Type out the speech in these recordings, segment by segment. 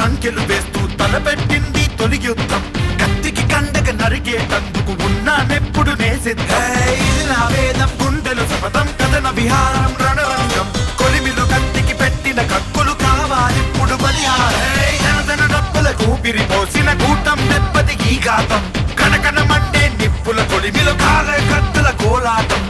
రంకెలు వేస్తూ తలపెట్టింది తొలి యుద్ధం కత్తికి కండక నరికేటందుకు ఉన్నానెప్పుడు నేసిద్ధం ఇది నా వేదం గుండెలు శపథం కథన విహారం రణరంగం కొలిమిలో కత్తికి పెట్టిన కక్కులు కావాలిప్పుడు బలిహారం జనదన డబ్బుల కూపిరి పోసిన కూటం దెబ్బతి ఈ ఘాతం కనకనమంటే నిప్పుల కొలిమిలో కాల కత్తుల కోలాటం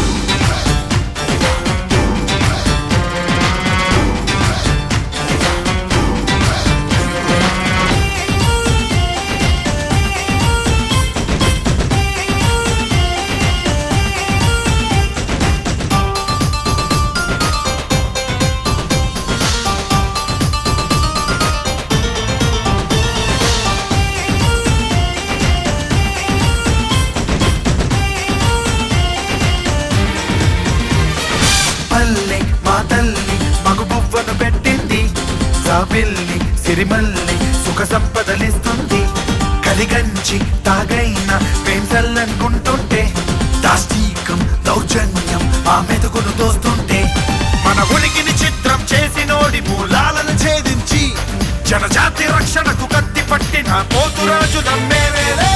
పల్లె మా తల్లి మగు బువ్వను పెట్టింది జాబిల్లి సిరిమల్లి సుఖ సంపదలిస్తుంది కలిగంచి తాగైన పెంచల్లనుకుంటుంటే దాష్టీకం దౌర్జన్యం ఆ మెతుకును తోస్తుంటే మన ఉనికిని చిత్రం చేసినోడి మూలాలను ఛేదించి జనజాతి రక్షణకు కత్తి పట్టిన పోతురాజు నమ్మేవేలే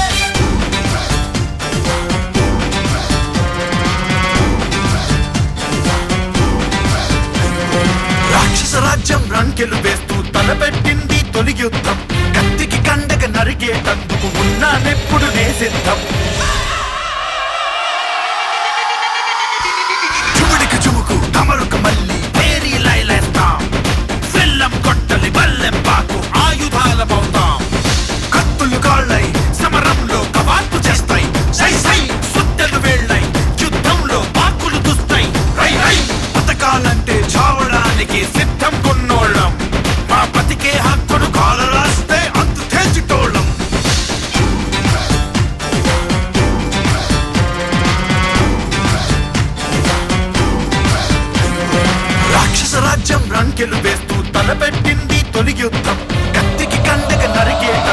రాక్షస రాజ్యం రంకెలు వేస్తూ తలపెట్టింది తొలి యుద్ధం కత్తికి కండక నరికేటందుకు ఉన్నానెప్పుడు నే సిద్ధం చుముడికి చుముకు తమరుకు మళ్ళీ పేరీ లైలేస్తాం ఫిల్లం కొట్టలి బల్లెం పాకు ఆయుధాలమవుతాం కత్తులు కాళ్ళై సమరంలో కవాతు చేస్తాయి సై సై సుత్తెలు వేళ్ళై యుద్ధంలో పాకులు దుస్తాయి రై రై పథకాలంటే చావడానికి సిద్ధం కొన్నోళ్ళం మా బతికే హక్కును కాల రాస్తే అంతు తేల్చిటోళ్ళం రాక్షస రాజ్యం రంకెలు వేస్తూ తలపెట్టింది తొలి యుద్ధం కత్తికి కండక నరికే